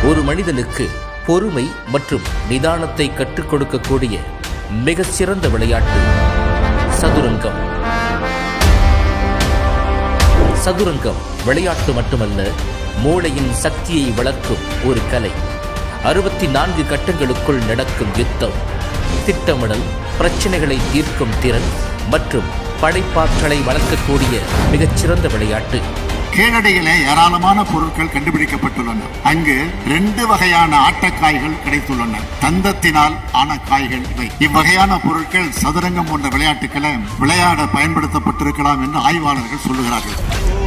ஒரு மனிதனுக்கு பொறுமை மற்றும் நிதானத்தை கற்றுக் கொடுக்கக்கூடிய மிக சிறந்த விளையாட்டு சதுரங்கம் சதுரங்கம் விளையாட்டு மட்டுமல்ல மூளையின் சக்தியை வளர்க்கும் ஒரு கலை அறுபத்தி நான்கு கட்டங்களுக்குள் நடக்கும் யுத்தம் திட்டமிடல் பிரச்சனைகளை தீர்க்கும் திறன் மற்றும் படைப்பாற்றலை வளர்க்கக்கூடிய மிகச்சிறந்த விளையாட்டு கீழடியிலே ஏராளமான பொருட்கள் கண்டுபிடிக்கப்பட்டுள்ளன அங்கு ரெண்டு வகையான ஆட்டக்காய்கள் கிடைத்துள்ளன தந்தத்தினால் ஆன காய்கள் இவை இவ்வகையான பொருட்கள் சதுரங்கம் போன்ற விளையாட்டுகளை விளையாட பயன்படுத்தப்பட்டிருக்கலாம் என்று ஆய்வாளர்கள் சொல்லுகிறார்கள்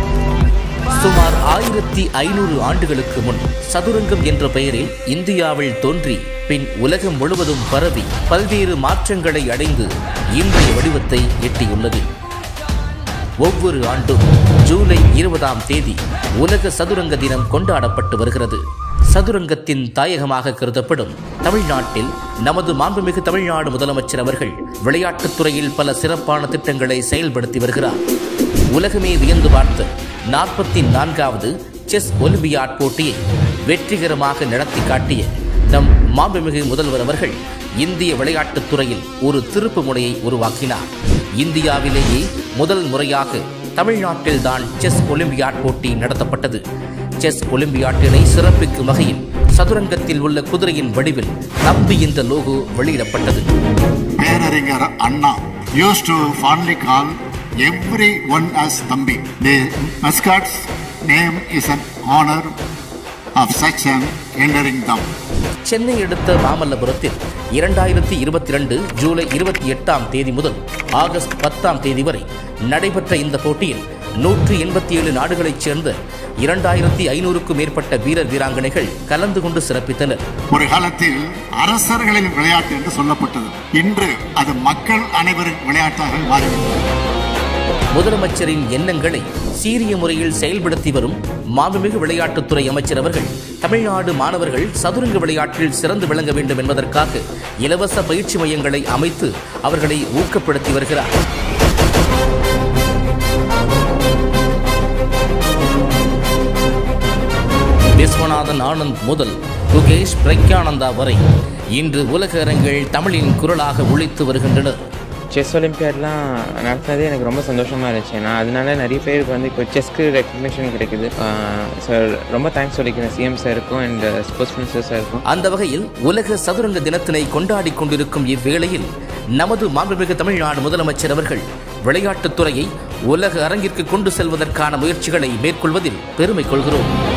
சுமார் ஆயிரத்தி ஐநூறு ஆண்டுகளுக்கு முன் சதுரங்கம் என்ற பெயரில் இந்தியாவில் தோன்றி பின் உலகம் முழுவதும் பரவி பல்வேறு மாற்றங்களை அடைந்து இன்றைய வடிவத்தை எட்டியுள்ளது ஒவ்வொரு ஆண்டும் ஜூலை இருபதாம் தேதி உலக சதுரங்க தினம் கொண்டாடப்பட்டு வருகிறது சதுரங்கத்தின் தாயகமாக கருதப்படும் தமிழ்நாட்டில் நமது மாண்புமிகு தமிழ்நாடு முதலமைச்சர் அவர்கள் விளையாட்டுத் துறையில் பல சிறப்பான திட்டங்களை செயல்படுத்தி வருகிறார் உலகமே வியந்து பார்த்த நாற்பத்தி நான்காவது செஸ் ஒலிம்பியாட் போட்டியை வெற்றிகரமாக நடத்தி காட்டிய நம் மாண்புமிகு முதல்வர் அவர்கள் இந்திய விளையாட்டுத் துறையில் ஒரு திருப்பு முனையை உருவாக்கினார் இந்தியாவிலேயே முதல் முறையாக தமிழ்நாட்டில்தான் செஸ் ஒலிம்பியாட் போட்டி நடத்தப்பட்டது செஸ் ஒலிம்பியாட்டினை சிறப்பிக்கும் வகையில் சதுரங்கத்தில் உள்ள குதிரையின் வடிவில் தம்பி என்ற லோகோ வெளியிடப்பட்டது பேரறிஞர் அண்ணா used to fondly call everyone as தம்பி the mascot's name is an honor of such an enduring thumb Chennai அடுத்த மாமல்லபுரத்தில் இரண்டாயிரத்தி இருபத்தி ரெண்டு ஜூலை இருபத்தி எட்டாம் தேதி முதல் ஆகஸ்ட் பத்தாம் தேதி வரை நடைபெற்ற இந்த போட்டியில் நூற்றி எண்பத்தி ஏழு நாடுகளைச் சேர்ந்த இரண்டாயிரத்தி ஐநூறுக்கும் மேற்பட்ட வீரர் வீராங்கனைகள் கலந்து கொண்டு சிறப்பித்தனர் ஒரு காலத்தில் அரசர்களின் விளையாட்டு என்று சொல்லப்பட்டது இன்று அது மக்கள் அனைவரின் விளையாட்டாக மாறிவிட்டது முதலமைச்சரின் எண்ணங்களை சீரிய முறையில் செயல்படுத்தி வரும் மாண்புமிகு விளையாட்டுத்துறை அமைச்சர் அவர்கள் தமிழ்நாடு மாணவர்கள் சதுரங்க விளையாட்டில் சிறந்து விளங்க வேண்டும் என்பதற்காக இலவச பயிற்சி மையங்களை அமைத்து அவர்களை ஊக்கப்படுத்தி வருகிறார் விஸ்வநாதன் ஆனந்த் முதல் குகேஷ் பிரக்யானந்தா வரை இன்று உலக அரங்கில் தமிழின் குரலாக ஒழித்து வருகின்றனர் செஸ் ஒலிம்பியாட்லாம் நடத்தினதே எனக்கு ரொம்ப சந்தோஷமாக இருந்துச்சு நான் அதனால நிறைய பேருக்கு வந்து இப்போ செஸ்க்கு ரெக்கக்னிஷன் கிடைக்குது சார் ரொம்ப தேங்க்ஸ் சொல்லிக்கிறேன் சிஎம் சாருக்கும் அண்ட் ஸ்போர்ட்ஸ் மினிஸ்டர் சாருக்கும் அந்த வகையில் உலக சதுரங்க தினத்தினை கொண்டாடி கொண்டிருக்கும் இவ்வேளையில் நமது மாண்புமிகு தமிழ்நாடு முதலமைச்சர் அவர்கள் விளையாட்டுத் துறையை உலக அரங்கிற்கு கொண்டு செல்வதற்கான முயற்சிகளை மேற்கொள்வதில் பெருமை கொள்கிறோம்